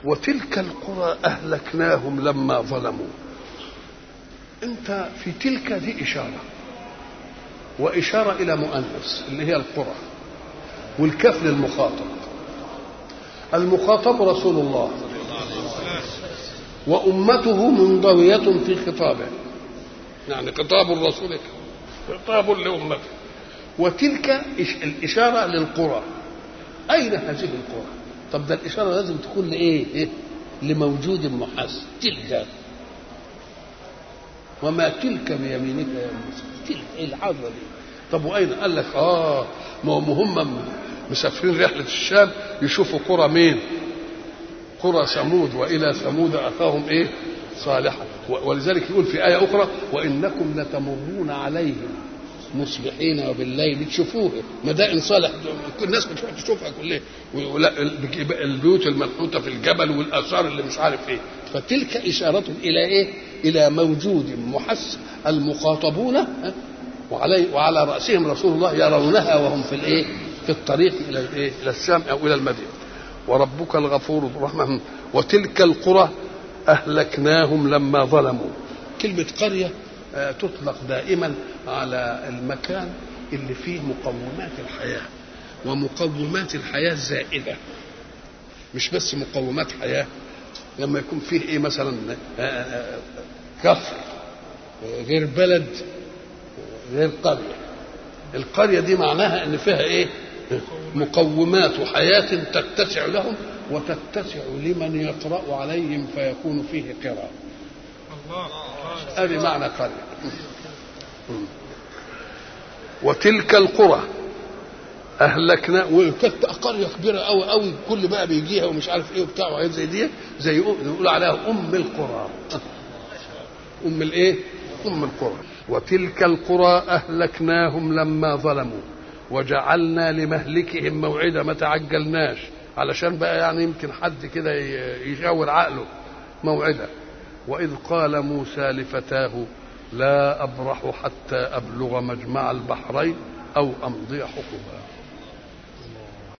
وتلك القرى أهلكناهم لما ظلموا أنت في تلك دي إشارة وإشارة إلى مؤنث اللي هي القرى والكاف للمخاطب المخاطب رسول الله وأمته منضوية في خطابه يعني خطاب الرسول خطاب لأمته وتلك الإشارة للقرى أين هذه القرى طب ده الإشارة لازم تكون لإيه إيه؟ لموجود محس تلك وما تلك بيمينك يا موسى تلك إيه العظمة دي طب وأين قال لك آه ما هم مسافرين رحلة الشام يشوفوا قرى مين قرى ثمود وإلى ثمود أخاهم إيه صالحا ولذلك يقول في آية أخرى وإنكم لتمرون عليهم مصبحين وبالليل تشوفوه مدائن صالح الناس بتروح تشوفها كلها البيوت المنحوته في الجبل والاثار اللي مش عارف ايه فتلك اشاره الى ايه؟ الى موجود محس المخاطبون وعلي وعلى راسهم رسول الله يرونها وهم في الايه؟ في الطريق الى الايه؟ الى الشام او الى المدينه وربك الغفور الرحمن وتلك القرى اهلكناهم لما ظلموا كلمه قريه تطلق دائما على المكان اللي فيه مقومات الحياة ومقومات الحياة زائدة مش بس مقومات حياة لما يكون فيه ايه مثلا كفر غير بلد غير قرية القرية دي معناها ان فيها ايه مقومات حياة تتسع لهم وتتسع لمن يقرأ عليهم فيكون فيه قراءة هذه معنى قرية وتلك القرى أهلكنا وكانت قرية كبيرة أوي أوي كل بقى بيجيها ومش عارف إيه وبتاع وحاجات زي دي زي يقول عليها أم القرى أم الإيه؟ أم القرى وتلك القرى أهلكناهم لما ظلموا وجعلنا لمهلكهم موعدا ما تعجلناش علشان بقى يعني يمكن حد كده يشاور عقله موعدا وإذ قال موسى لفتاه لا أبرح حتى أبلغ مجمع البحرين أو أمضي حقبا